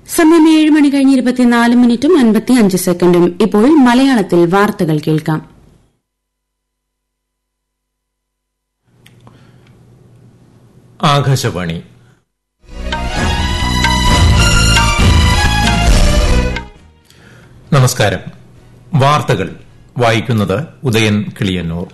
സമയം ഏഴ് മണി കഴിഞ്ഞ് ഇരുപത്തിനാല് മിനിറ്റും അൻപത്തിയഞ്ച് സെക്കൻഡും ഇപ്പോൾ മലയാളത്തിൽ വാർത്തകൾ കേൾക്കാം ആകാശവാണി നമസ്കാരം വാർത്തകൾ വായിക്കുന്നത് ഉദയൻ കിളിയന്നൂർ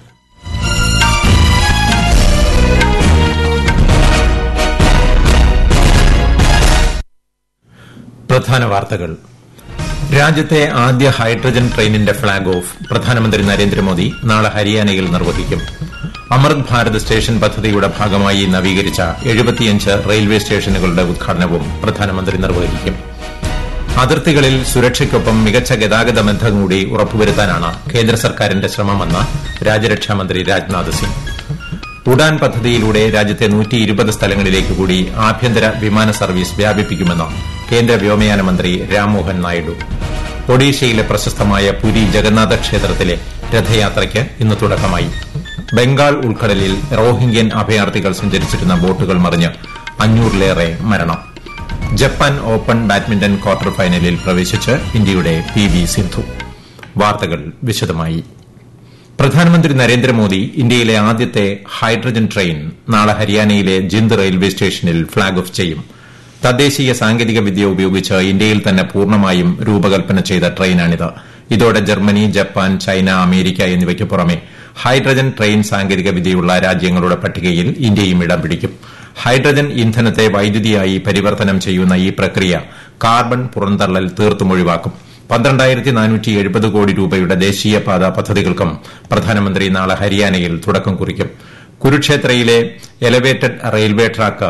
പ്രധാന വാർത്തകൾ രാജ്യത്തെ ആദ്യ ഹൈഡ്രജൻ ട്രെയിനിന്റെ ഫ്ളാഗ് ഓഫ് പ്രധാനമന്ത്രി നരേന്ദ്രമോദി നാളെ ഹരിയാനയിൽ നിർവഹിക്കും അമൃത് ഭാരത് സ്റ്റേഷൻ പദ്ധതിയുടെ ഭാഗമായി നവീകരിച്ച എഴുപത്തിയഞ്ച് റെയിൽവേ സ്റ്റേഷനുകളുടെ ഉദ്ഘാടനവും പ്രധാനമന്ത്രി നിർവഹിക്കും അതിർത്തികളിൽ സുരക്ഷയ്ക്കൊപ്പം മികച്ച ഗതാഗത ബന്ധം കൂടി ഉറപ്പുവരുത്താനാണ് കേന്ദ്ര സർക്കാരിന്റെ ശ്രമമെന്ന് രാജ്യരക്ഷാമന്ത്രി രാജ്നാഥ് സിംഗ് ഉഡാൻ പദ്ധതിയിലൂടെ രാജ്യത്തെ നൂറ്റി ഇരുപത് സ്ഥലങ്ങളിലേക്ക് കൂടി ആഭ്യന്തര വിമാന സർവീസ് വ്യാപിപ്പിക്കുമെന്ന് കേന്ദ്ര വ്യോമയാന മന്ത്രി രാംമോഹൻ നായിഡു ഒഡീഷയിലെ പ്രശസ്തമായ പുരി ജഗന്നാഥ ക്ഷേത്രത്തിലെ രഥയാത്രയ്ക്ക് ഇന്ന് തുടക്കമായി ബംഗാൾ ഉൾക്കടലിൽ റോഹിംഗ്യൻ അഭയാർത്ഥികൾ സഞ്ചരിച്ചിരുന്ന ബോട്ടുകൾ മറിഞ്ഞ് അഞ്ഞൂറിലേറെ മരണം ജപ്പാൻ ഓപ്പൺ ബാഡ്മിന്റൺ ക്വാർട്ടർ ഫൈനലിൽ പ്രവേശിച്ച് ഇന്ത്യയുടെ പി വി സിന്ധു വാർത്തകൾ വിശദമായി പ്രധാനമന്ത്രി നരേന്ദ്രമോദി ഇന്ത്യയിലെ ആദ്യത്തെ ഹൈഡ്രജൻ ട്രെയിൻ നാളെ ഹരിയാനയിലെ ജിന്ദ് റെയിൽവേ സ്റ്റേഷനിൽ ഫ്ളാഗ് ഓഫ് ചെയ്യും തദ്ദേശീയ സാങ്കേതിക വിദ്യ ഉപയോഗിച്ച് ഇന്ത്യയിൽ തന്നെ പൂർണ്ണമായും രൂപകൽപ്പന ചെയ്ത ട്രെയിനാണിത് ഇതോടെ ജർമ്മനി ജപ്പാൻ ചൈന അമേരിക്ക എന്നിവയ്ക്ക് പുറമെ ഹൈഡ്രജൻ ട്രെയിൻ സാങ്കേതിക വിദ്യയുള്ള രാജ്യങ്ങളുടെ പട്ടികയിൽ ഇന്ത്യയും ഇടം പിടിക്കും ഹൈഡ്രജൻ ഇന്ധനത്തെ വൈദ്യുതിയായി പരിവർത്തനം ചെയ്യുന്ന ഈ പ്രക്രിയ കാർബൺ പുറന്തള്ളൽ തീർത്തും ഒഴിവാക്കും പന്ത്രണ്ടായിരത്തി നാനൂറ്റി എഴുപത് കോടി രൂപയുടെ ദേശീയപാത പദ്ധതികൾക്കും പ്രധാനമന്ത്രി നാളെ ഹരിയാനയിൽ തുടക്കം കുറിക്കും കുരുക്ഷേത്രയിലെ elevated railway track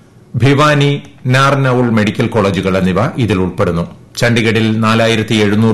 Bhiwani Narnaul medical കോളേജുകൾ എന്നിവ ഇതിൽ ഉൾപ്പെടുന്നു ചണ്ഡിഗഡിൽ നാലായിരത്തി എഴുന്നൂറ്